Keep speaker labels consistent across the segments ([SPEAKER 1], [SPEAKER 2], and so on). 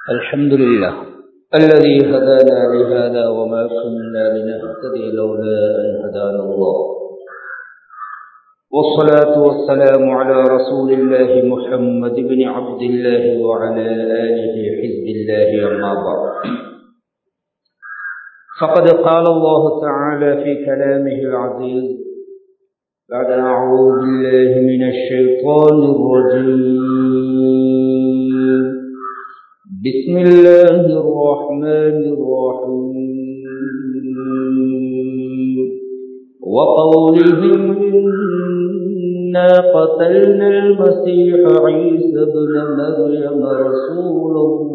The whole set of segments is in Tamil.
[SPEAKER 1] الحمد لله الذي هدانا لهذا وما كنا لنهتدي لولا أن هدانا الله والصلاة والسلام على رسول الله محمد بن عبد الله وعلى آله حزب الله أما بعد فقد قال الله تعالى في كلامه العزيز بعد أعوذ بالله من الشيطان الرجيم بسم الله الرحمن الرحيم وقولهم إنا قتلنا المسيح عيسى ابن مريم رسول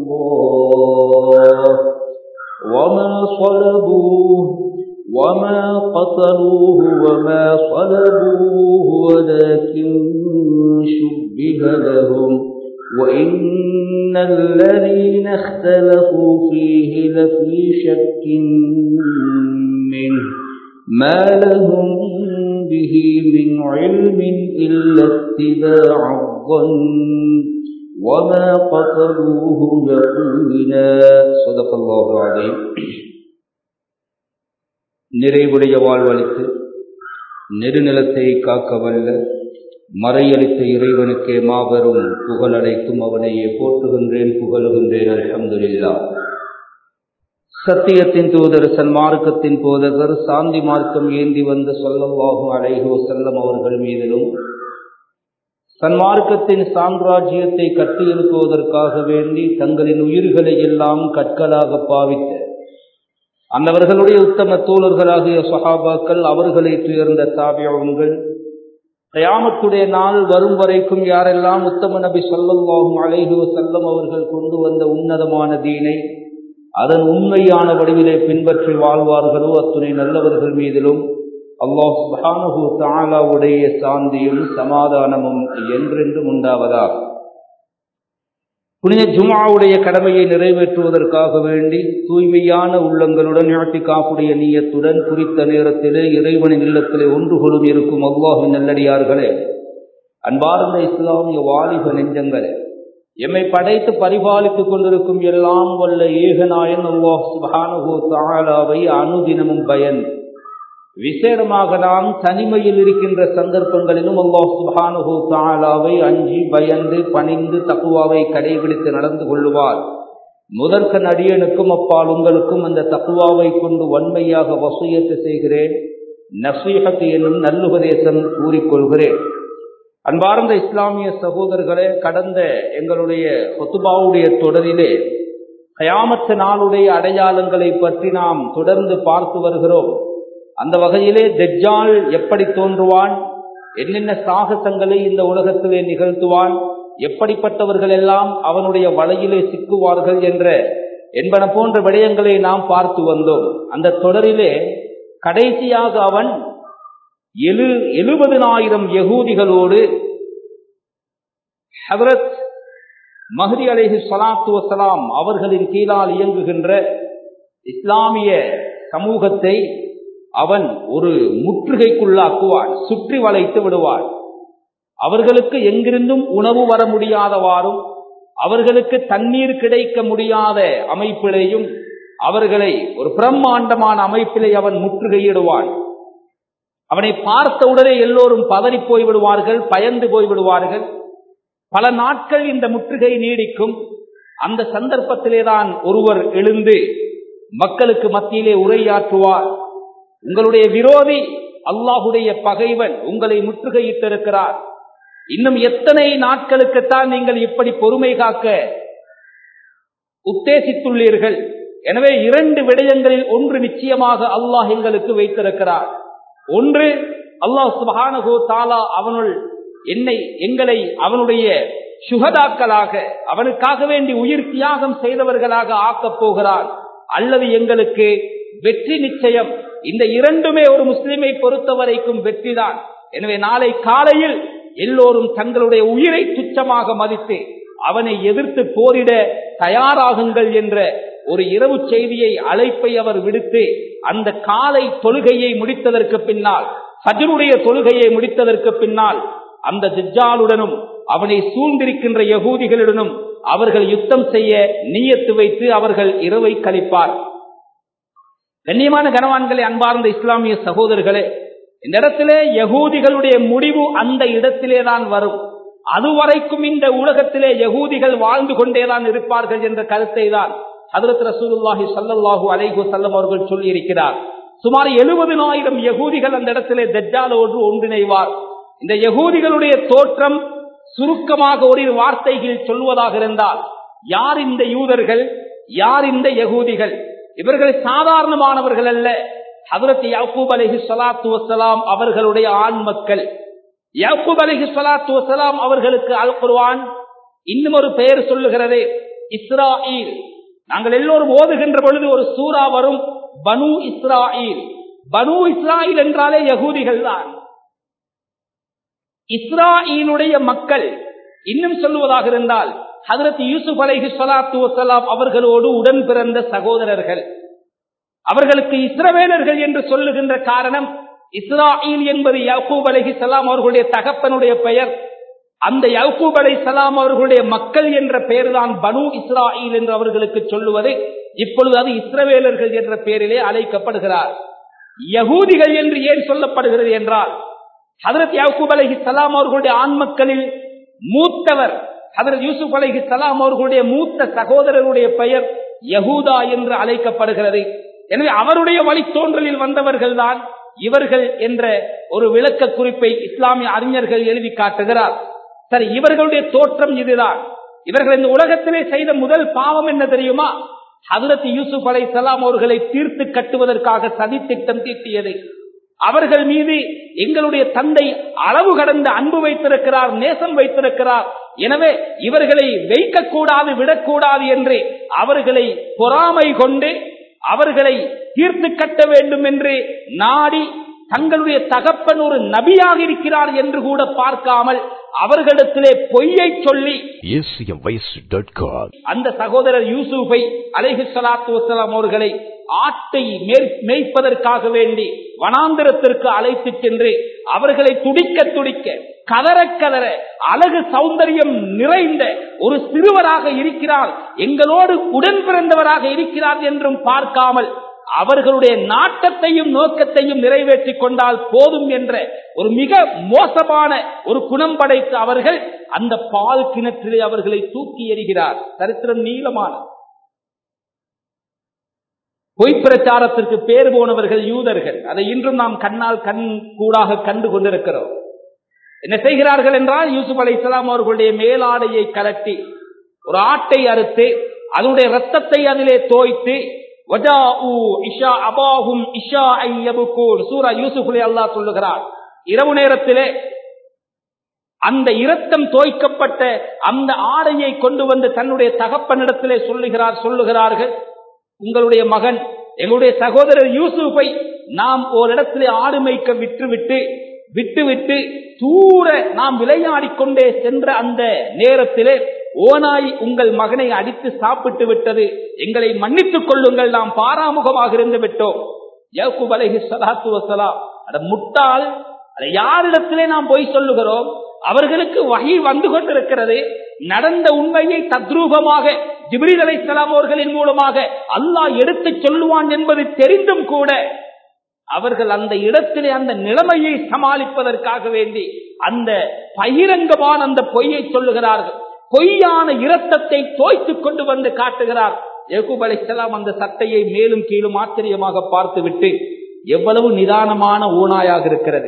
[SPEAKER 1] الله وما صلبوه وما قتلوه وما صلبوه ولكن شبه لهم وإن الذين اختلفوا فيه لفي شك منه ما لهم به من علم إلا اتباع الظن وما قتلوه يقينا صدق الله عليه நிறைவுடைய வாழ்வழித்து நெடுநிலத்தை காக்க வல்ல மறையளித்த இறைவனுக்கே மாபெரும் புகழடைக்கும் அவனையே போற்றுகின்றேன் புகழுகின்றேன் அலமதுல்லா சத்தியத்தின் தூதர் சன்மார்க்கத்தின் போதகர் சாந்தி மார்க்கம் ஏந்தி வந்த சொல்லவாகும் அலைஹோ செல்லம் அவர்கள் மீதிலும் சன்மார்க்கத்தின் சாம்ராஜ்யத்தை கட்டியெழுப்புவதற்காக வேண்டி தங்களின் உயிர்களை எல்லாம் கற்களாக பாவித்த அந்தவர்களுடைய உத்தம தோழர்களாகிய சஹாபாக்கள் அவர்களை துயர்ந்த தாபியவங்கள் கயாமத்துடைய நாள் வரும் வரைக்கும் யாரெல்லாம் உத்தம நபி சொல்லல்லாகும் அலைஹு செல்லம் அவர்கள் கொண்டு வந்த உன்னதமான தீனை அதன் உண்மையான வடிவிலே பின்பற்றி வாழ்வார்களோ அத்துணை நல்லவர்கள் மீதிலும் அல்லாஹ் சுபானு தாலாவுடைய சாந்தியும் சமாதானமும் என்றென்றும் உண்டாவதா புனித ஜுமாவுடைய கடமையை நிறைவேற்றுவதற்காக வேண்டி தூய்மையான உள்ளங்களுடன் நாட்டி காப்புடைய நீயத்துடன் குறித்த நேரத்திலே இறைவனின் இல்லத்திலே ஒன்று கொள்ளும் இருக்கும் அல்லாஹின் நல்லடியார்களே அன்பார்ந்த இஸ்லாமிய வாலிப நெஞ்சங்களே எம்மை படைத்து பரிபாலித்துக் கொண்டிருக்கும் எல்லாம் வல்ல ஏகநாயன் அல்லாஹ் சுபானு தாலாவை அனுதினமும் பயன் விசேடமாக நாம் தனிமையில் இருக்கின்ற சந்தர்ப்பங்களிலும் அல்லாஹ் சுபானுஹூ தாலாவை அஞ்சி பயந்து பணிந்து தக்குவாவை கடைபிடித்து நடந்து கொள்ளுவார் முதற்க நடிகனுக்கும் அப்பால் உங்களுக்கும் அந்த தக்குவாவை கொண்டு வன்மையாக வசூயத்து செய்கிறேன் நசீகத்து என்னும் நல்லுபதேசம் கூறிக்கொள்கிறேன் அன்பார்ந்த இஸ்லாமிய சகோதரர்களே கடந்த எங்களுடைய கொத்துபாவுடைய தொடரிலே கயாமத்து நாளுடைய அடையாளங்களை பற்றி நாம் தொடர்ந்து பார்த்து வருகிறோம் அந்த வகையிலே தெஜ்ஜால் எப்படி தோன்றுவான் என்னென்ன சாகசங்களை இந்த உலகத்திலே நிகழ்த்துவான் எப்படிப்பட்டவர்கள் எல்லாம் அவனுடைய வலையிலே சிக்குவார்கள் என்ற என்பன போன்ற விடயங்களை நாம் பார்த்து வந்தோம் அந்த தொடரிலே கடைசியாக அவன் எழு எழுபதினாயிரம் யகூதிகளோடு ஹதரத் மஹதி அலேஹி சலாத்து வசலாம் அவர்களின் கீழால் இயங்குகின்ற இஸ்லாமிய சமூகத்தை அவன் ஒரு முற்றுகைக்குள்ளாக்குவான் சுற்றி வளைத்து விடுவான் அவர்களுக்கு எங்கிருந்தும் உணவு வர முடியாதவாறும் அவர்களுக்கு தண்ணீர் கிடைக்க முடியாத அமைப்பிலேயும் அவர்களை ஒரு பிரம்மாண்டமான அமைப்பிலே அவன் முற்றுகையிடுவான் அவனை பார்த்தவுடனே எல்லோரும் பதறி போய்விடுவார்கள் பயந்து போய்விடுவார்கள் பல நாட்கள் இந்த முற்றுகை நீடிக்கும் அந்த சந்தர்ப்பத்திலேதான் ஒருவர் எழுந்து மக்களுக்கு மத்தியிலே உரையாற்றுவார் உங்களுடைய விரோதி அல்லாஹுடைய பகைவன் உங்களை முற்றுகையிட்டிருக்கிறார் இன்னும் எத்தனை நாட்களுக்குத்தான் நீங்கள் இப்படி பொறுமை காக்க உத்தேசித்துள்ளீர்கள் எனவே இரண்டு விடயங்களில் ஒன்று நிச்சயமாக அல்லாஹ் எங்களுக்கு வைத்திருக்கிறார் ஒன்று அல்லாஹ் சுபஹானகோ தாலா அவனுள் என்னை எங்களை அவனுடைய சுகதாக்களாக அவனுக்காக வேண்டி உயிர் தியாகம் செய்தவர்களாக ஆக்கப் போகிறான் அல்லது எங்களுக்கு வெற்றி நிச்சயம் இந்த இரண்டுமே ஒரு முஸ்லிமை பொறுத்த வரைக்கும் வெற்றிதான் எனவே நாளை காலையில் எல்லோரும் தங்களுடைய உயிரை துச்சமாக மதித்து அவனை எதிர்த்து போரிட தயாராகுங்கள் என்ற ஒரு இரவு செய்தியை அழைப்பை அவர் விடுத்து அந்த காலை தொழுகையை முடித்ததற்கு பின்னால் ஃபஜ்ருடைய தொழுகையை முடித்ததற்கு பின்னால் அந்த திஜாலுடனும் அவனை சூழ்ந்திருக்கின்ற யகூதிகளுடனும் அவர்கள் யுத்தம் செய்ய நீயத்து வைத்து அவர்கள் இரவை கழிப்பார் கண்ணியமான கனவான்களே அன்பார்ந்த இஸ்லாமிய சகோதரர்களே இந்த இடத்திலே யகூதிகளுடைய முடிவு அந்த இடத்திலே தான் வரும் அதுவரைக்கும் இந்த உலகத்திலே யகூதிகள் வாழ்ந்து கொண்டேதான் இருப்பார்கள் என்ற கருத்தை தான் ஹதரத் ரசூலுல்லாஹி சல்லல்லாஹு அலைஹு செல்லம் அவர்கள் சொல்லி இருக்கிறார் சுமார் எழுபதினாயிரம் யகூதிகள் அந்த இடத்திலே தஜ்ஜாலோடு ஒன்றிணைவார் இந்த யகூதிகளுடைய தோற்றம் சுருக்கமாக ஒரு வார்த்தைகளில் சொல்வதாக இருந்தால் யார் இந்த யூதர்கள் யார் இந்த யகூதிகள் இவர்கள் சாதாரணமானவர்கள் அல்ல ஹதரத் யாக்கூப் அலஹி சலாத்து வசலாம் அவர்களுடைய ஆண் மக்கள் யாக்கூப் அலஹி சலாத்து வசலாம் அவர்களுக்கு அல் குர்வான் இன்னும் ஒரு பெயர் சொல்லுகிறது இஸ்ராயில் நாங்கள் எல்லோரும் ஓதுகின்ற பொழுது ஒரு சூறா வரும் பனு இஸ்ராயில் பனு இஸ்ராயில் என்றாலே யகூதிகள் தான் இஸ்ராயிலுடைய மக்கள் இன்னும் சொல்லுவதாக இருந்தால் ஹதரத் யூசுப் அலைஹி சலாத்து வசலாம் அவர்களோடு உடன் பிறந்த சகோதரர்கள் அவர்களுக்கு இஸ்ரவேலர்கள் என்று சொல்லுகின்ற காரணம் இஸ்ராயில் என்பது யாக்கூப் அலஹி சலாம் அவர்களுடைய தகப்பனுடைய பெயர் அந்த யாக்கூப் அலை சலாம் அவர்களுடைய மக்கள் என்ற பெயர்தான் பனு இஸ்ராயில் என்று அவர்களுக்கு சொல்லுவது இப்பொழுது அது இஸ்ரவேலர்கள் என்ற பெயரிலே அழைக்கப்படுகிறார் யகூதிகள் என்று ஏன் சொல்லப்படுகிறது என்றால் ஹதரத் யாக்கூப் அலஹி சலாம் அவர்களுடைய ஆண் மக்களில் மூத்தவர் ஹதரத் யூசுப் அலஹி சலாம் அவர்களுடைய மூத்த சகோதரருடைய பெயர் யகூதா என்று அழைக்கப்படுகிறது எனவே அவருடைய வழித்தோன்றலில் வந்தவர்கள் தான் இவர்கள் என்ற ஒரு விளக்க குறிப்பை இஸ்லாமிய அறிஞர்கள் எழுதி காட்டுகிறார் சரி இவர்களுடைய தோற்றம் இதுதான் இவர்கள் இந்த உலகத்திலே செய்த முதல் பாவம் என்ன தெரியுமா ஹதரத் யூசுப் அலை சலாம் அவர்களை தீர்த்து கட்டுவதற்காக சதி திட்டம் தீட்டியது அவர்கள் மீது எங்களுடைய தந்தை அளவு கடந்த அன்பு வைத்திருக்கிறார் நேசம் வைத்திருக்கிறார் எனவே இவர்களை வைக்கக்கூடாது விடக்கூடாது என்று அவர்களை பொறாமை கொண்டு அவர்களை தீர்த்து கட்ட வேண்டும் என்று நாடி தங்களுடைய தகப்பன் ஒரு நபியாக இருக்கிறார் என்று கூட பார்க்காமல் அவர்களிடத்திலே பொய்யை சொல்லி
[SPEAKER 2] acmvoice.com
[SPEAKER 1] அந்த சகோதரர் யூசுஃபை அலைஹி ஸலாத்து வஸலாம் அவர்களை ஆட்டை மேற்- மேய்ப்பதற்காக வேண்டி வனாந்திரத்திற்கு அழைத்து சென்று அவர்களை துடிக்க துடிக்க கதற கதற அழகு சௌந்தரியம் நிறைந்த ஒரு சிறுவராக இருக்கிறார் எங்களோடு உடன் பிறந்தவராக இருக்கிறார் என்றும் பார்க்காமல் அவர்களுடைய நாட்டத்தையும் நோக்கத்தையும் நிறைவேற்றிக் கொண்டால் போதும் என்ற ஒரு மிக மோசமான ஒரு குணம் படைத்த அவர்கள் அந்த பால் கிணற்றிலே அவர்களை தூக்கி எறிகிறார் சரித்திரம் நீளமான பொய் பிரச்சாரத்திற்கு பேர் போனவர்கள் யூதர்கள் அதை இன்றும் நாம் கண்ணால் கண் கூடாக கண்டு கொண்டிருக்கிறோம் என்ன செய்கிறார்கள் என்றால் யூசுப் அலை இஸ்லாம் அவர்களுடைய மேலாடையை கலட்டி ஒரு ஆட்டை அறுத்து அதனுடைய ரத்தத்தை அதிலே தோய்த்து வஜாஉ இஷா அபாஹும் இஷா ஐயபுக்கூர் சூரா யூசுஃபுலே அல்லாஹ் சொல்லுகிறார் இரவு நேரத்திலே அந்த இரத்தம் தோய்க்கப்பட்ட அந்த ஆடையை கொண்டு வந்து தன்னுடைய தகப்பனிடத்திலே சொல்லுகிறார் சொல்லுகிறார்கள் உங்களுடைய மகன் எங்களுடைய சகோதரர் யூசுஃபை நாம் ஓரிடத்திலே ஆடு மேய்க்க விட்டுவிட்டு விட்டுவிட்டு தூர நாம் விளையாடிக் கொண்டே சென்ற அந்த நேரத்திலே ஓனாய் உங்கள் மகனை அடித்து சாப்பிட்டு விட்டது எங்களை மன்னித்துக் கொள்ளுங்கள் நாம் பாராமுகமாக இருந்து விட்டோம் யாக்கூப் அலைஹி ஸலாத்து வஸலாம் அட முட்டாள் அதை யாரிடத்திலே நாம் போய் சொல்லுகிறோம் அவர்களுக்கு வகை வந்து கொண்டிருக்கிறது நடந்த உண்மையை தத்ரூபமாக ஜிப்ரீல் அலைஹிஸ்ஸலாம் அவர்களின் மூலமாக அல்லாஹ் எடுத்துச் சொல்லுவான் என்பது தெரிந்தும் கூட அவர்கள் அந்த இடத்திலே அந்த நிலைமையை சமாளிப்பதற்காக வேண்டி அந்த பகிரங்கமான அந்த பொய்யை சொல்லுகிறார்கள் பொய்யான இரத்தத்தை தோய்த்துக் கொண்டு வந்து காட்டுகிறார் யகூப் அலைஹிஸ்ஸலாம் அந்த சட்டையை மேலும் கீழும் ஆச்சரியமாக பார்த்துவிட்டு எவ்வளவு நிதானமான ஊனாயாக இருக்கிறது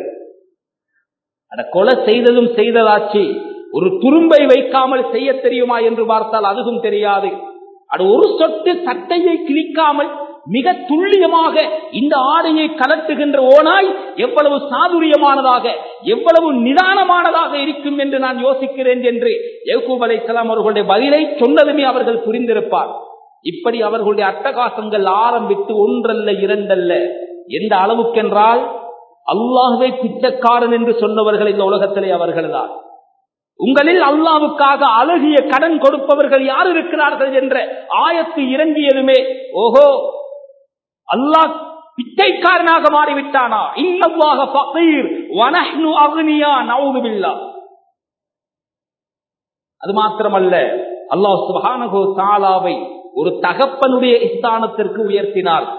[SPEAKER 1] அட கொலை செய்ததும் செய்ததாச்சு ஒரு துரும்பை வைக்காமல் செய்ய தெரியுமா என்று பார்த்தால் அதுவும் தெரியாது அது ஒரு சொட்டு சட்டையை கிழிக்காமல் மிக துல்லியமாக இந்த ஆடையை கலட்டுகின்ற ஓனாய் எவ்வளவு சாதுரியமானதாக எவ்வளவு நிதானமானதாக இருக்கும் என்று நான் யோசிக்கிறேன் என்று யக்கூப் அலைஹிஸ்ஸலாம் அவர்களுடைய பதிலை சொன்னதுமே அவர்கள் புரிந்திருப்பார் இப்படி அவர்களுடைய அட்டகாசங்கள் ஆரம்பித்து ஒன்றல்ல இரண்டல்ல எந்த அளவுக்கென்றால் அல்லாஹ்வே பிச்சைக்காரன் என்று சொன்னவர்கள் இந்த உலகத்திலே அவர்கள்தான் உங்களில் அல்லாவுக்காக அழகிய கடன் கொடுப்பவர்கள் யார் இருக்கிறார்கள் என்ற ஆயத்து இறங்கியதுமே ஓஹோ அல்லாஹ் பிச்சைக்காரனாக மாறிவிட்டானா இன்னல்லாக ஃபகீர் வனஹ்னு அக்னியா நவுது பில்லாஹ் அது மாத்திரமல்ல அல்லாஹ் சுபானகோ தாலாவை ஒரு தகப்பனுடைய ஸ்தானத்திற்கு உயர்த்தினார்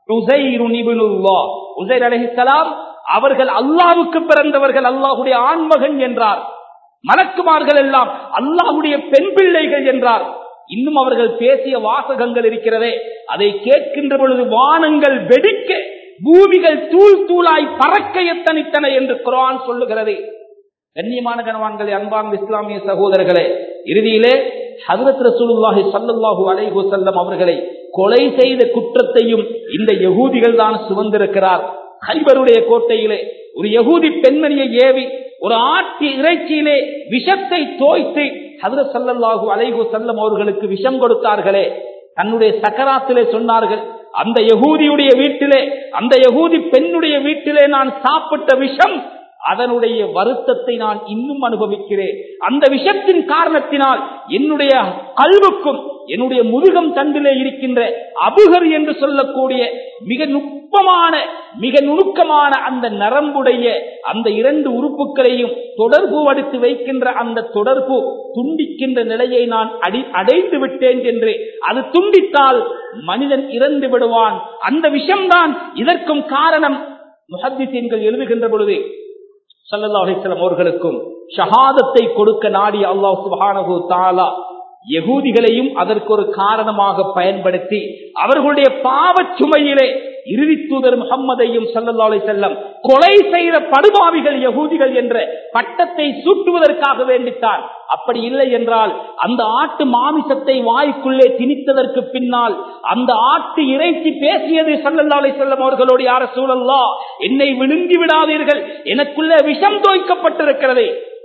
[SPEAKER 1] உசைர் அலஹிசலாம் அவர்கள் அல்லாவுக்கு பிறந்தவர்கள் அல்லாஹுடைய ஆண்மகன் என்றார் மலக்குமார்கள் எல்லாம் அல்லாஹுடைய பெண் பிள்ளைகள் என்றார் இன்னும் அவர்கள் பேசிய வாசகங்கள் இருக்கிறதே அதை கேட்கின்ற பொழுது வானங்கள் வெடிக்க பூமிகள் தூள் தூளாய் பறக்க எத்தனித்தன என்று குரான் சொல்லுகிறது கண்ணியமான கணவான்களே அன்பார்ந்த இஸ்லாமிய சகோதரர்களே இறுதியிலே ஹதரத் ரசூலுல்லாஹி சல்லல்லாஹு அலைஹி வஸல்லம் அவர்களை கொலை செய்த குற்றத்தையும் இந்த யகூதிகள் தான் சுமந்திருக்கிறார் ஹைபருடைய கோட்டையிலே ஒரு யகூதி பெண்மணியை ஏவி ஒரு ஆட்டி இறைச்சியிலே விஷத்தை தோய்த்து ஹதரத் சல்லல்லாஹு அலைஹி வஸல்லம் அவர்களுக்கு விஷம் கொடுத்தார்களே தன்னுடைய சக்கராத்திலே சொன்னார்கள் அந்த யகூதியுடைய வீட்டிலே அந்த யகூதி பெண்ணுடைய வீட்டிலே நான் சாப்பிட்ட விஷம் அதனுடைய வருத்தத்தை நான் இன்னும் அனுபவிக்கிறேன் அந்த விஷத்தின் காரணத்தினால் என்னுடைய கல்வுக்கும் என்னுடைய முதுகம் தண்டிலே இருக்கின்ற அபுகர் என்று சொல்லக்கூடிய மிக நுட்பமான மிக நுணுக்கமான அந்த நரம்புடைய அந்த இரண்டு உறுப்புகளையும் தொடர்பு அடித்து வைக்கின்ற அந்த தொடர்பு துண்டிக்கின்ற நிலையை நான் அடி அடைந்து விட்டேன் என்று அது துண்டித்தால் மனிதன் இறந்து விடுவான் அந்த விஷம்தான் இதற்கும் காரணம் முஹத்திசீன்கள் எழுதுகின்ற பொழுது சல்லல்லா அலிஸ்லாம் அவர்களுக்கும் ஷஹாதத்தை கொடுக்க நாடி அல்லாஹ் சுபானகு தாலா யகூதிகளையும் அதற்கு ஒரு காரணமாக பயன்படுத்தி அவர்களுடைய பாவச் சுமையிலே இறுதி தூதர் முகம்மதையும் சல்லல்லா அலி செல்லம் கொலை செய்த படுபாவிகள் யகூதிகள் என்ற பட்டத்தை சூட்டுவதற்காக வேண்டித்தான் அப்படி இல்லை என்றால் அந்த ஆட்டு மாமிசத்தை வாய்க்குள்ளே திணித்ததற்கு பின்னால் அந்த ஆட்டு இறைச்சி பேசியது சல்லல்லா அலி செல்லம் அவர்களோடு யார சூழல்லா என்னை விழுங்கி விடாதீர்கள் எனக்குள்ள விஷம் தோய்க்கப்பட்டிருக்கிறது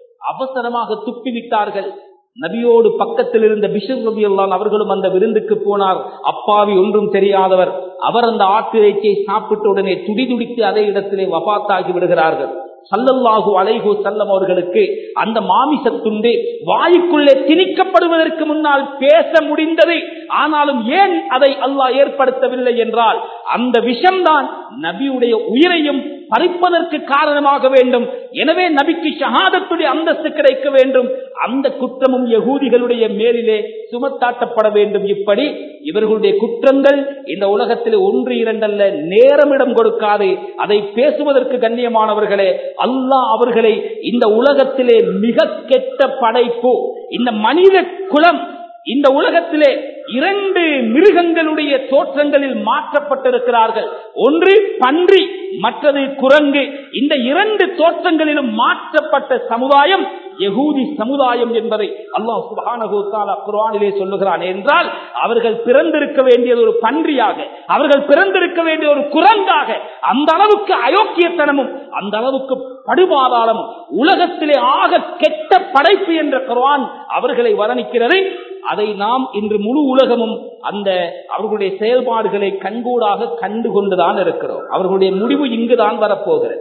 [SPEAKER 1] அவசரமாக துப்பிவிட்டார்கள் நபியோடு பக்கத்தில் இருந்த பிஷர் ரபி அல்லான் அவர்களும் அந்த விருந்துக்கு போனார் அப்பாவி ஒன்றும் தெரியாதவர் அவர் அந்த ஆட்டு இறைச்சியை சாப்பிட்ட உடனே துடிதுடித்து அதே இடத்திலே வபாத்தாகி விடுகிறார்கள் சல்லல்லாஹு அலைஹு செல்லம் அவர்களுக்கு அந்த மாமிசத்துண்டு வாயுக்குள்ளே திணிக்கப்படுவதற்கு முன்னால் பேச முடிந்தது ஆனாலும் ஏன் அதை அல்லாஹ் ஏற்படுத்தவில்லை என்றால் அந்த விஷம்தான் நபியுடைய உயிரையும் பறிப்பதற்கு காரணமாக வேண்டும் எனவே நபிக்கு ஷஹாதத்துடைய அந்தஸ்து கிடைக்க வேண்டும் அந்த குற்றமும் யகூதிகளுடைய மேலிலே சுமத்தாட்டப்பட வேண்டும் இப்படி இவர்களுடைய குற்றங்கள் இந்த உலகத்தில் ஒன்று இரண்டல்ல நேரமிடம் கொடுக்காது அதை பேசுவதற்கு கண்ணியமானவர்களே அல்லாஹ் அவர்களை இந்த உலகத்திலே மிக கெட்ட படைப்பு இந்த மனித குலம் இந்த உலகத்திலே இரண்டு மிருகங்களுடைய தோற்றங்களில் மாற்றப்பட்டிருக்கிறார்கள் ஒன்று பன்றி மற்றது குரங்கு இந்த இரண்டு தோற்றங்களிலும் மாற்றப்பட்ட சமுதாயம் யகூதி சமுதாயம் என்பதை அல்லாஹ் சுபானகோத்தாலா குர்ஆனிலே சொல்லுகிறான் என்றால் அவர்கள் பிறந்திருக்க வேண்டியது ஒரு பன்றியாக அவர்கள் பிறந்திருக்க வேண்டிய ஒரு குரங்காக அந்த அளவுக்கு அயோக்கியத்தனமும் அந்த அளவுக்கு படுபாதாளமும் உலகத்திலே ஆக கெட்ட படைப்பு என்ற குர்ஆன் அவர்களை வர்ணிக்கிறது அதை நாம் இன்று முழு உலகமும் அந்த அவர்களுடைய செயல்பாடுகளை கண்கூடாக கண்டு கொண்டுதான் இருக்கிறோம் அவர்களுடைய முடிவு இங்குதான் வரப்போகிறது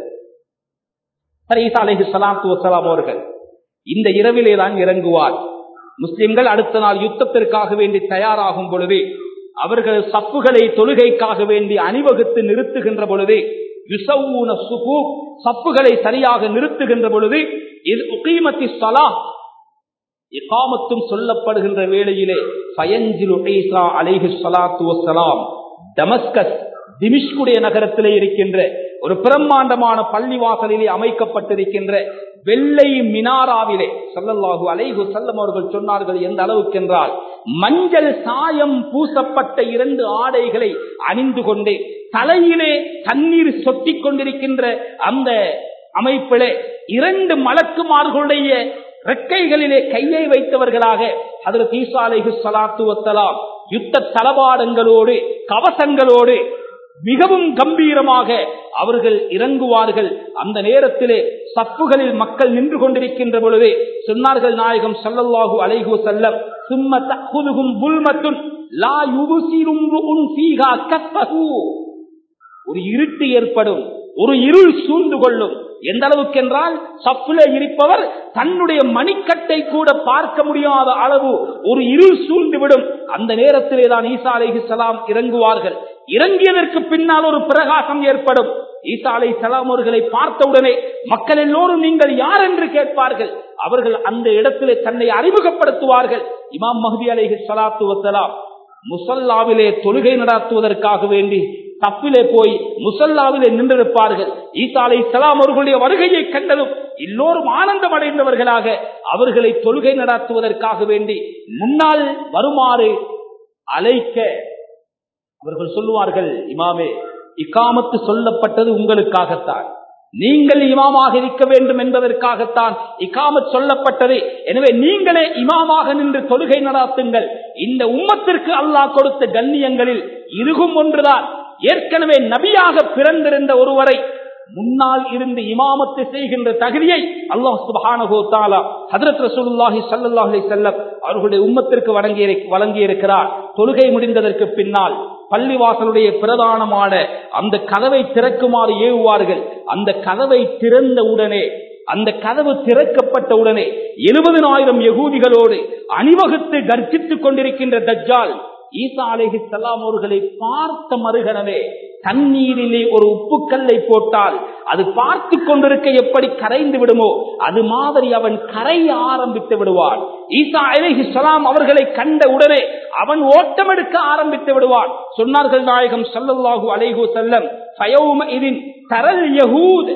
[SPEAKER 1] ஈசா அலைஹி சலாத்து வசலாம் அவர்கள் இந்த இரவிலே தான் இறங்குவார் முஸ்லிம்கள் அடுத்த நாள் யுத்தத்திற்காக வேண்டி தயாராகும் பொழுது அவர்கள் சப்புகளை தொழுகைக்காக வேண்டி அணிவகுத்து நிறுத்துகின்ற பொழுது சப்புகளை சரியாக நிறுத்துகின்ற பொழுது இது உகீமத்தி சலா இகாமத்தும் சொல்லப்படுகின்ற வேளையிலே பயஞ்சிலு ஈசா அலைஹி ஸலாத்து வஸ்ஸலாம் டமஸ்கஸ் திமிஷ்குடைய நகரத்திலே இருக்கின்ற ஒரு பிரம்மாண்டமான பள்ளிவாசலிலே அமைக்கப்பட்டிருக்கின்ற வெள்ளை மினாராவிலே சொல்லல்லாஹு அலைஹு செல்லம் அவர்கள் சொன்னார்கள் எந்த அளவுக்கு என்றால் மஞ்சள் சாயம் பூசப்பட்ட இரண்டு ஆடைகளை அணிந்து கொண்டே தலையிலே தண்ணீர் சொட்டிக் கொண்டிருக்கின்ற அந்த அமைப்பிலே இரண்டு மலக்குமார்களுடைய ரெக்கைகளிலே கையை வைத்தவர்களாக அதில் தீசாலைகு சலாத்து வத்தலாம் யுத்த தளபாடங்களோடு கவசங்களோடு மிகவும் கம்பீரமாக அவர்கள் இறங்குவார்கள் அந்த நேரத்திலே சப்புகளில் மக்கள் நின்று கொண்டிருக்கின்ற பொழுது சொன்னார்கள் நாயகம் சல்லல்லாஹு அலைஹு செல்லம் சும்ம தகுதுகும் புல்மத்துன் லா யுபுசிரும் ஃபீஹா கஸ்பஹு ஒரு இருட்டு ஏற்படும் ஒரு இருள் சூழ்ந்து கொள்ளும் எந்த அளவுக்கு என்றால் சப்புல இருப்பவர் தன்னுடைய மணிக்கட்டை கூட பார்க்க முடியாத அளவு ஒரு இருள் சூழ்ந்து விடும் அந்த நேரத்திலே தான் ஈசா அலைஹி சலாம் இறங்குவார்கள் இறங்கியதற்கு பின்னால் ஒரு பிரகாசம் ஏற்படும் ஈசா அலை சலாம் அவர்களை பார்த்தவுடனே மக்கள் எல்லோரும் நீங்கள் யார் என்று கேட்பார்கள் அவர்கள் அந்த இடத்திலே தன்னை அறிமுகப்படுத்துவார்கள் இமாம் மஹதி அலைஹி ஸலாத்து வஸலாம் முசல்லாவிலே தொழுகை நடாத்துவதற்காக வேண்டி தப்பிலே போய் முசல்லாவிலே நின்றிருப்பார்கள் ஈசா அலை சலாம் அவர்களுடைய வருகையை கண்டதும் எல்லோரும் ஆனந்தம் அடைந்தவர்களாக அவர்களை தொழுகை நடாத்துவதற்காக வேண்டி முன்னால் வருமாறு அழைக்க அவர்கள் சொல்லுவார்கள் இமாமே இக்காமத்து சொல்லப்பட்டது உங்களுக்காகத்தான் நீங்கள் இமாமாக இருக்க வேண்டும் என்பதற்காகத்தான் இக்காமத் சொல்லப்பட்டது எனவே நீங்களே இமாமாக நின்று தொழுகை நடாத்துங்கள் இந்த உம்மத்திற்கு அல்லாஹ் கொடுத்த கண்ணியங்களில் இதுகும் ஒன்றுதான் ஏற்கனவே நபியாக பிறந்திருந்த ஒருவரை முன்னால் இருந்து இமாமத்து செய்கின்ற தகுதியை அல்லாஹ் சுபஹானஹு தஆலா ஹஜ்ரத் ரசூலுல்லாஹி ஸல்லல்லாஹு அலைஹி வஸல்லம் அவர்களுடைய உம்மத்திற்கு வழங்கி வழங்கி இருக்கிறார் தொழுகை முடிந்ததற்கு பின்னால் பள்ளிவாசலுடைய பிரதானமான அந்த கதவை திறக்குமாறு ஏவுவார்கள் அந்த கதவை திறந்த உடனே அந்த கதவு திறக்கப்பட்ட உடனே எழுபதினாயிரம் யகூதிகளோடு அணிவகுத்து கர்ஜித்துக் கொண்டிருக்கின்ற தஜ்ஜால் ஈசா அலேஹி சலாம் அவர்களை பார்த்த மறுகணவே தண்ணீரிலே ஒரு உப்புக்கல்லை போட்டால் அது பார்த்து கொண்டிருக்க எப்படி கரைந்து விடுமோ அது மாதிரி அவன் கரைய ஆரம்பித்து விடுவான் ஈசா அலேஹி சலாம் அவர்களை கண்ட உடனே அவன் ஓட்டமெடுக்க ஆரம்பித்து விடுவான் சொன்னார்கள் நாயகம் சல்லல்லாஹு அலைஹு செல்லம் ஃபயௌம இதின் தரல் யஹூத்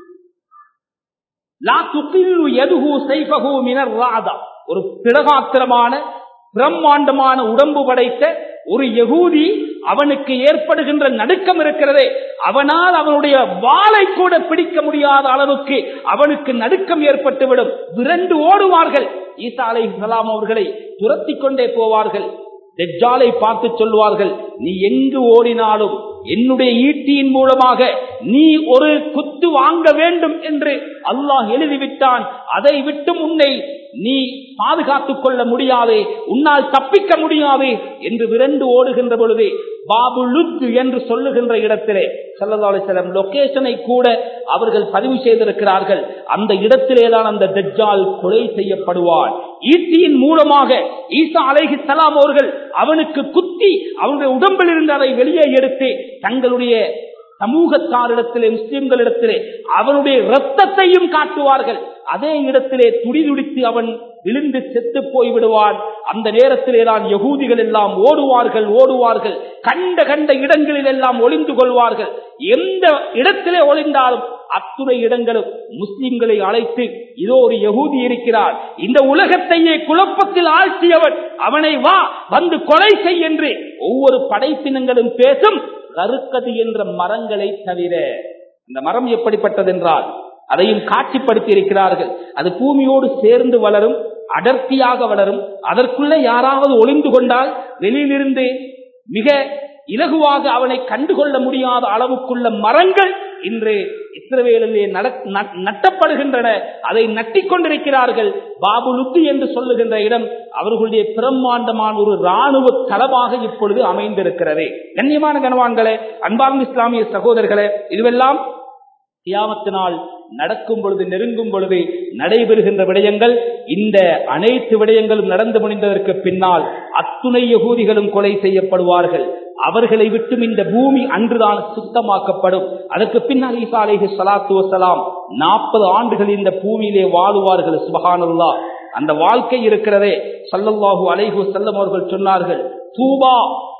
[SPEAKER 1] லா துகில்லு யதுஹு சைஃபஹு மினர் ராதா ஒரு பிடகாத்திரமான பிரம்மாண்டமான உடம்பு படைத்த ஒரு யகூதி அவனுக்கு ஏற்படுகின்ற நடுக்கம் இருக்கிறதே அவனால் அவனுடைய வாளை கூட பிடிக்க முடியாத அளவுக்கு அவனுக்கு நடுக்கம் ஏற்பட்டுவிடும் விரண்டு ஓடுவார்கள் ஈசா அலை சலாம் அவர்களை துரத்தி கொண்டே போவார்கள் தெஜாலை பார்த்து சொல்வார்கள் நீ எங்கு ஓடினாலும் என்னுடைய ஈட்டியின் மூலமாக நீ ஒரு குத்து வாங்க வேண்டும் என்று அல்லாஹ் எழுதிவிட்டான் அதை விட்டு உன்னை நீ பாதுகாத்துக் கொள்ள முடியாது உன்னால் தப்பிக்க முடியாது என்று விரண்டு ஓடுகின்ற பொழுது பாபு லுத்து என்று சொல்லுகின்ற இடத்திலே செல்லம் லொகேஷனை கூட அவர்கள் பதிவு செய்திருக்கிறார்கள் அந்த இடத்திலேதான் அந்த தஜ்ஜால் கொலை செய்யப்படுவான் ஈட்டியின் மூலமாக ஈசா அலைஹி சலாம் அவர்கள் அவனுக்கு குத்தி அவனுடைய உடம்பில் இருந்து அதை வெளியே எடுத்து தங்களுடைய சமூகத்தாரிடத்திலே முஸ்லிம்களிடத்திலே அவனுடைய ரத்தத்தையும் காட்டுவார்கள் அதே இடத்திலே துடிதுடித்து அவன் விழுந்து செத்து போய் விடுவான் அந்த நேரத்திலே தான் யகூதிகள் எல்லாம் ஓடுவார்கள் ஓடுவார்கள் கண்ட கண்ட இடங்களில் எல்லாம் ஒளிந்து கொள்வார்கள் எந்த இடத்திலே ஒளிந்தாலும் அத்துணை இடங்களும் முஸ்லிம்களை அழைத்து இதோ ஒரு யகூதி இருக்கிறார் இந்த உலகத்தையே குழப்பத்தில் ஆழ்த்தியவன் அவனை வா வந்து கொலை செய் என்று ஒவ்வொரு படைப்பினங்களும் பேசும் கருக்கது என்ற மரங்களை தவிர இந்த மரம் எப்படிப்பட்டதென்றால் அதையும் காட்சிப்படுத்தி இருக்கிறார்கள் அது பூமியோடு சேர்ந்து வளரும் அடர்த்தியாக வளரும் அதற்குள்ள யாராவது ஒளிந்து கொண்டால் வெளியிலிருந்து மிக இலகுவாக அவனை கண்டுகொள்ள முடியாத அளவுக்குள்ள மரங்கள் இன்று இஸ்ரவேலிலே நட்டப்படுகின்றன அதை நட்டிக் கொண்டிருக்கிறார்கள் பாபு லுத்தி என்று சொல்லுகின்ற இடம் அவர்களுடைய பிரம்மாண்டமான ஒரு ராணுவ தளமாக இப்பொழுது அமைந்திருக்கிறது கண்ணியமான கனவான்களே அன்பார்ந்த இஸ்லாமிய சகோதரர்களே இதுவெல்லாம் தியாமத்தினால் நடக்கும் பொழுது நெருங்கும் பொழுது நடைபெறுகின்ற விடயங்கள் இந்த அனைத்து விடயங்களும் நடந்து முடிந்ததற்கு பின்னால் அத்துணை யகூதிகளும் கொலை செய்யப்படுவார்கள் அவர்களை விட்டும் இந்த பூமி அன்றுதான் சுத்தமாக்கப்படும் அதற்கு பின்னால் ஈசா அலேஹி சலாத்து வசலாம் நாற்பது ஆண்டுகள் இந்த பூமியிலே வாழுவார்கள் சுபஹானுல்லா அந்த வாழ்க்கை இருக்கிறதே சல்லல்லாஹு அலைஹு செல்லம் அவர்கள் சொன்னார்கள் தூபா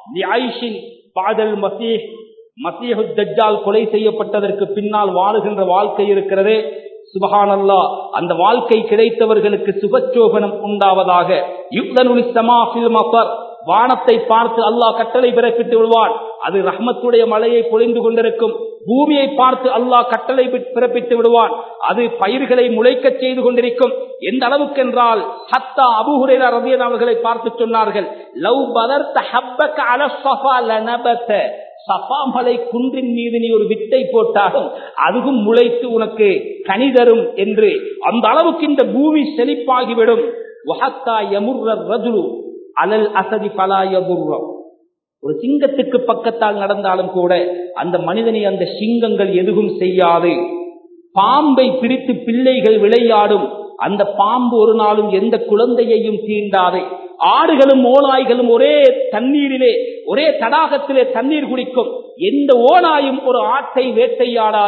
[SPEAKER 1] பாதல் மசீஹ் மசீஹு தஜ்ஜால் கொலை செய்யப்பட்டதற்கு பின்னால் வாழுகின்ற வாழ்க்கை இருக்கிறதே சுபஹானல்லா அந்த வாழ்க்கை கிடைத்தவர்களுக்கு சுபச்சோகனம் உண்டாவதாக வானத்தை பார்த்து அல்லாஹ் கட்டளை பிறப்பித்து விடுவான் அது ரஹ்மத்துடைய மலையை பொழிந்து கொண்டிருக்கும் பூமியை பார்த்து அல்லாஹ் கட்டளை பிறப்பித்து விடுவான் அது பயிர்களை முளைக்க செய்து கொண்டிருக்கும் எந்த அளவுக்கு என்றால் ஹத்தா அபுஹுரேரா ரபியன் அவர்களை பார்த்து சொன்னார்கள் லவ் பதர்த்த ஹப்பக அலஃபா லனபத சஃபா மலை குன்றின் மீது நீ ஒரு வித்தை போட்டாலும் அதுவும் முளைத்து உனக்கு கனி தரும் என்று அந்த அளவுக்கு இந்த பூமி செழிப்பாகிவிடும் அலல் அசதி பலாயபுர்வம் ஒரு சிங்கத்துக்கு பக்கத்தால் நடந்தாலும் கூட அந்த மனிதனை அந்த சிங்கங்கள் எதுவும் செய்யாது பாம்பை பிடித்து பிள்ளைகள் விளையாடும் அந்த பாம்பு ஒரு நாளும் எந்த குழந்தையையும் தீண்டாது ஆடுகளும் ஓநாய்களும் ஒரே தண்ணீரிலே ஒரே தடாகத்திலே தண்ணீர் குடிக்கும் எந்த ஓநாயும் ஒரு ஆட்டை வேட்டையாடாது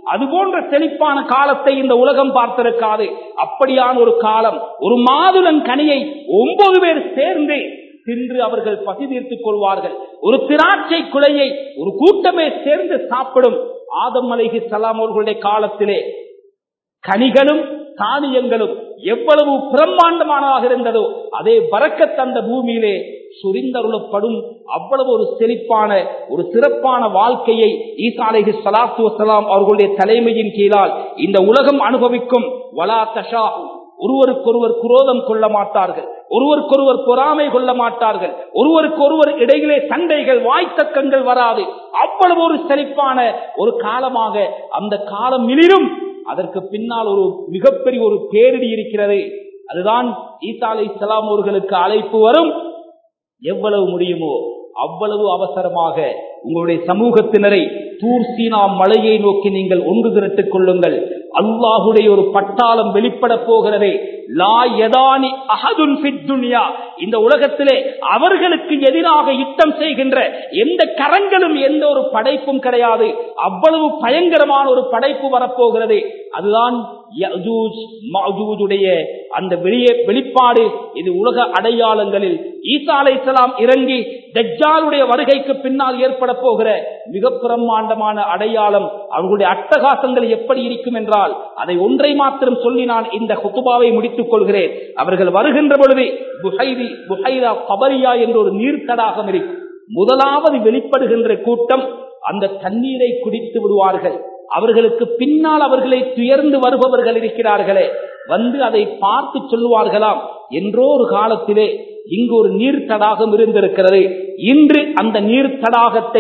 [SPEAKER 1] அது போன்ற செழிப்பான காலத்தை இந்த உலகம் பார்த்திருக்காது அப்படியான ஒரு காலம் ஒரு மாதுளன் கனியை ஒன்பது பேர் சேர்ந்து தின்று அவர்கள் பசி தீர்த்துக் கொள்வார்கள் ஒரு திராட்சை குலையை ஒரு கூட்டமே சேர்ந்து சாப்பிடும் ஆதம் அலைஹி சலாம் அவர்களுடைய காலத்திலே கனிகளும் தானியங்களும் எவ்வளவு பிரம்மாண்டமானதாக இருந்ததோ அதே பறக்கத் தந்த பூமியிலே சுரிந்தருளப்படும் அவ்வளவு ஒரு செழிப்பான ஒரு சிறப்பான வாழ்க்கையை ஈசாலேஹி சலாத்து வசலாம் அவர்களுடைய தலைமையின் கீழால் இந்த உலகம் அனுபவிக்கும் வலா தஷா ஒருவருக்கொருவர் குரோதம் கொள்ள மாட்டார்கள் ஒருவருக்கொருவர் பொறாமை கொள்ள மாட்டார்கள் ஒருவருக்கொருவர் இடையிலே சண்டைகள் வாய்த்தக்கங்கள் வராது அவ்வளவு ஒரு செழிப்பான ஒரு காலமாக அந்த காலம் மிளிரும் அதற்கு பின்னால் ஒரு மிகப்பெரிய ஒரு பேரிடி இருக்கிறது அதுதான் ஈசா அலை இஸ்லாம் அவர்களுக்கு அழைப்பு வரும் எவ்வளவு முடியுமோ அவ்வளவு அவசரமாக உங்களுடைய சமூகத்தினரை தூர் சீனா மலையை நோக்கி நீங்கள் ஒன்று திரட்டுக் கொள்ளுங்கள் அல்லாஹுடைய ஒரு பட்டாளம் வெளிப்பட போகிறதே லா யதானி அஹதுன் ஃபித் துன்யா இந்த உலகத்திலே அவர்களுக்கு எதிராக யுத்தம் செய்கின்ற எந்த கரங்களும் எந்த ஒரு படைப்பும் கிடையாது அவ்வளவு பயங்கரமான ஒரு படைப்பு வரப்போகிறது அதுதான் யஜூஜ் மஜூஜுடைய அந்த வெளியே வெளிப்பாடு இது உலக அடையாளங்களில் ஈசா அலைஹிஸ்ஸலாம் இறங்கி தஜ்ஜாலுடைய வருகைக்கு பின்னால் ஏற்பட போகிற மிக பிரம்மாண்டமான அடையாளம் அவர்களுடைய அட்டகாசங்கள் எப்படி இருக்கும் என்றால் அதை ஒன்றை மாத்திரம் சொல்லி நான் இந்த குத்துபாவை முடித்துக் கொள்கிறேன் அவர்கள் வருகின்ற பொழுது புஹைரி புஹைரா கபரியா என்ற ஒரு நீர்த்தடாகம் இருக்கும் முதலாவது வெளிப்படுகின்ற கூட்டம் அந்த தண்ணீரை குடித்து விடுவார்கள் அவர்களுக்கு பின்னால் அவர்களை துயர்ந்து வருபவர்கள் இருக்கிறார்களே வந்து அதை பார்த்து சொல்லுவார்களாம் என்றோ ஒரு காலத்திலே இங்கு ஒரு நீர் தடாகம் இருந்திருக்கிறது இன்று அந்த நீர் தடாகத்தை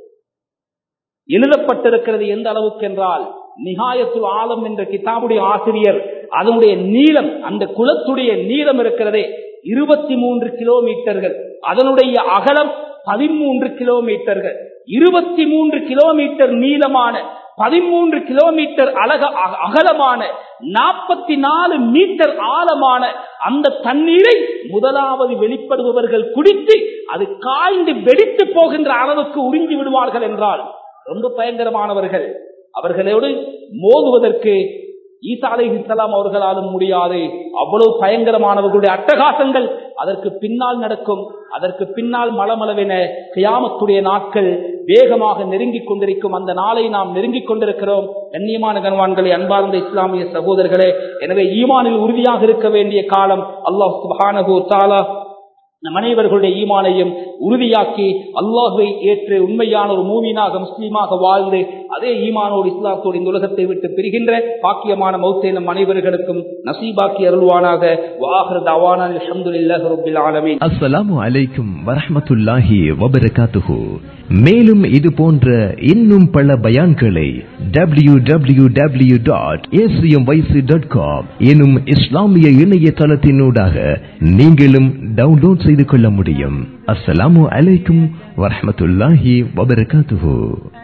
[SPEAKER 1] எழுதப்பட்டிருக்கிறது எந்த அளவுக்கு என்றால் நிகாயத்துல் ஆலம் என்ற கிதாபுடைய ஆசிரியர் அதனுடைய நீளம் அந்த குளத்துடைய நீளம் இருக்கிறதே இருபத்தி மூன்று கிலோமீட்டர்கள் அதனுடைய அகலம் பதிமூன்று கிலோமீட்டர்கள் இருபத்தி மூன்று கிலோமீட்டர் நீளமான பதிமூன்று கிலோமீட்டர் அழக அகலமான நாற்பத்தி நாலு மீட்டர் ஆழமான அந்த தண்ணீரை முதலாவது வெளிப்படுபவர்கள் குடித்து அது காய்ந்து வெடித்து போகின்ற அளவுக்கு உறிஞ்சி விடுவார்கள் என்றால் ரொம்ப பயங்கரமானவர்கள் அவர்களோடு மோதுவதற்கு ஈசா அலை இஸ்லாம் அவர்களாலும் முடியாது அவ்வளவு பயங்கரமானவர்களுடைய அட்டகாசங்கள் அதற்கு பின்னால் நடக்கும் அதற்கு பின்னால் மலமளவென கியாமத்துடைய நாட்கள் வேகமாக நெருங்கிக் கொண்டிருக்கும் அந்த நாளை நாம் நெருங்கிக் கொண்டிருக்கிறோம் கண்ணியமான கண்வான்களை அன்பார்ந்த இஸ்லாமிய சகோதரர்களே எனவே ஈமானில் உறுதியாக இருக்க வேண்டிய காலம் அல்லாஹ் சுபானகு தாலா நம் அனைவர்களுடைய ஈமானையும் உறுதியாக்கி அல்லாஹுவை ஏற்று உண்மையான ஒரு மூமீனாக முஸ்லீமாக வாழ்ந்து அதே ஈமானோடு இஸ்லாத்தோடு இந்த உலகத்தை விட்டு பிரிகின்ற பாக்கியமான மௌத்தை நம் அனைவர்களுக்கும் நசீபாக்கி அருள்வானாக வாஹர் தவானா அல்ஹம்துலில்லாஹி ரப்பில் ஆலமீன்
[SPEAKER 2] அஸ்ஸலாமு அலைக்கும் வரஹ்மத்துல்லாஹி வபரகாத்துஹு மேலும் இது போன்ற இன்னும் பல பயான்களை W W W dot dot com எனும் இஸ்லாமிய இணையதளத்தினூடாக நீங்களும் டவுன்லோட் செய்து கொள்ள முடியும் அஸ்ஸலாமு அலைக்கும் வரஹ்மத்துல்லாஹி வபரகாத்துஹு